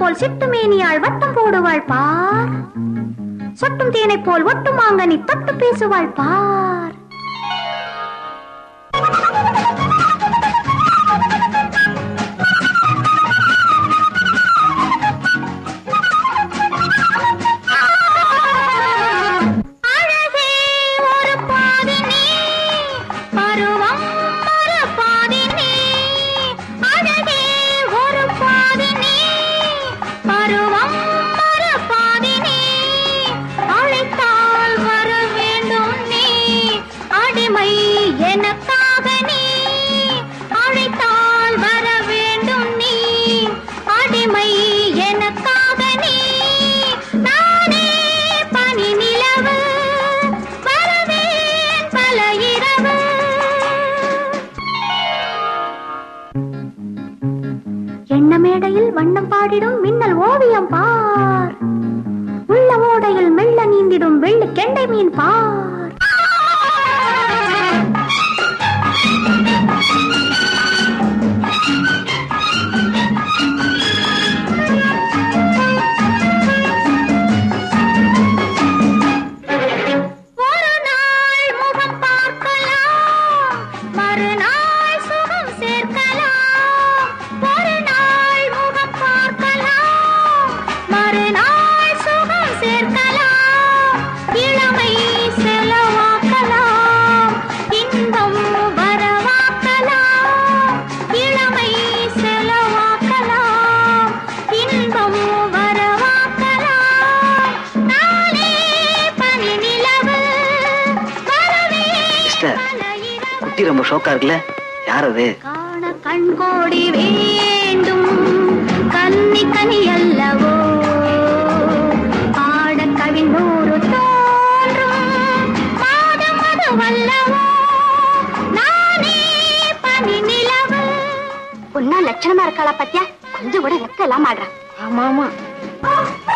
போல் சிட்டுமேனியாள் வட்டம் போடுவாள் பார் சொட்டும் தேனை போல் ஒட்டும் மாங்கனி தொட்டு பேசுவாள் பார் அழகே ஒரு பாதி நீ பருவம் ஒரு பாதி நீ அழகே ஒரு பாதி நீ பருவம் ஒரு பாதி நீ அழைத்தால் வர வேண்டும் நீ அடிமை எனக்காக நீ அழைத்தால் வர வேண்டும் நீ அடிமை எனக்காக நீ நானே பனி நிலவு வரவேன் பல இரவு எண்ண மேடையில் வண்ணம் பாடிடும் மின்னல் ஓவியம் பார் உள்ள ஓடையில் மெல்ல நீந்திடும் வெள்ளி கெண்டை மீன் பார் ஒரு நாள் முகம் பார்க்கலாம் மறுநாள் சுகம் சேர்க்கலாம் ஒரு நாள் முகம் பார்க்கலாம் மறுநாள் சுகம் சேர்க்கலாம் இளமை செலவாக்கலாம் இன்பம் வரவாக்கலாம் இளமை செலவாக்கலாம் இன்பம் வரவாக்கலாம் நாளே பனி நிலவு வரவே சிஸ்டர் பல இரவு குட்டி ரொம்ப ஷோக்கா இருக்குல்ல யார் அது காண கண்கோடி வேண்டும் கன்னி கனி அல்லவோ பாட கவிழ்ந்தோறு தோன்றும் மாதம் அது வல்லவோ நானே பனி நிலவு பொண்ணா லட்சணமா இருக்காளா பத்தியா கொஞ்சம் கூட வெக்க எல்லாம் ஆடுறா ஆமா ஆமா